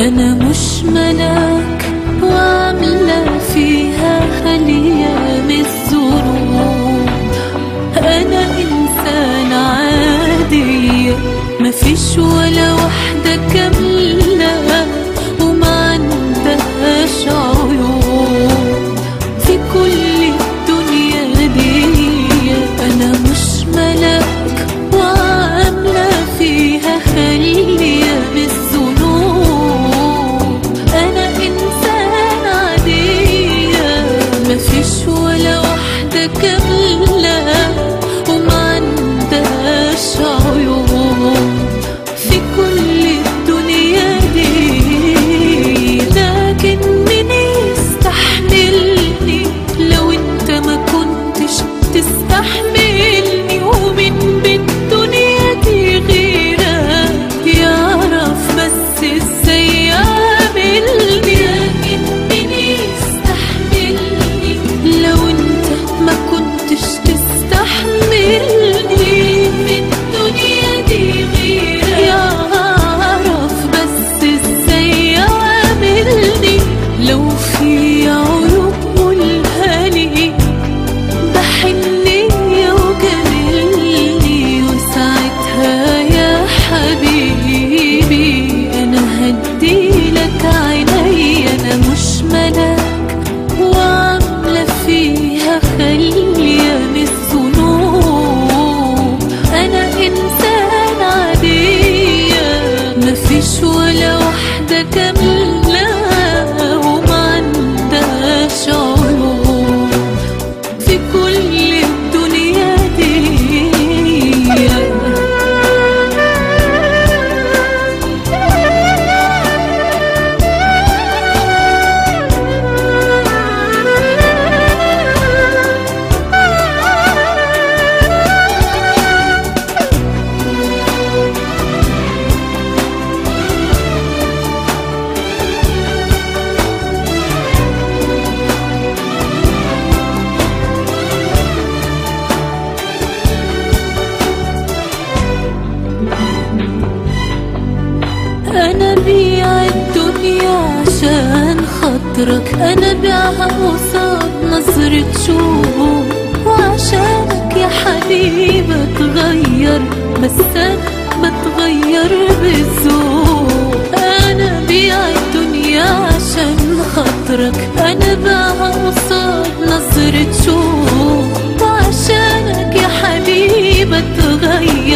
أنا مش ملاك وعاملة فيها خلية من الذنوب أنا إنسان عادية مفيش ولا واحدة كاملة وما عندهاش عيوب في كل الدنيا دي أنا مش ملاك وعاملة فيها خلية من الذنوب أنا إنسان عادية مفيش ولا واحدة كاملة وما عندهاش عيوب في كل الدنيا دي لكن مين يستحملني لو انت ما كنتش تستحملني ومن بالدنيا دي غيرك يعرف بس ازاي يعملني لكن مين يستحملني لو انت ما كنتش تستحملني من الدنيا دي غيرك يعرف بس ازاي يعملني لو في عيوب قولها لي بحنية وجملني وساعتها يا حبيبي أنا هديلك عيني أنا مش ملاك وعاملة فيها خلية من الذنوب أنا إنسان عادية مفيش ولا واحدة كاملة وما عندهاش عيوب في كل الدنيا دي أنا بيع الدنيا عشان خاطرك أنا بيعها قصاد نظرة شوق وعشانك يا حبيبي اتغير بس أنا بتغير بالذوق أنا بيع الدنيا عشان خاطرك أنا بيعها قصاد نظرة شوق وعشانك يا حبيبي اتغير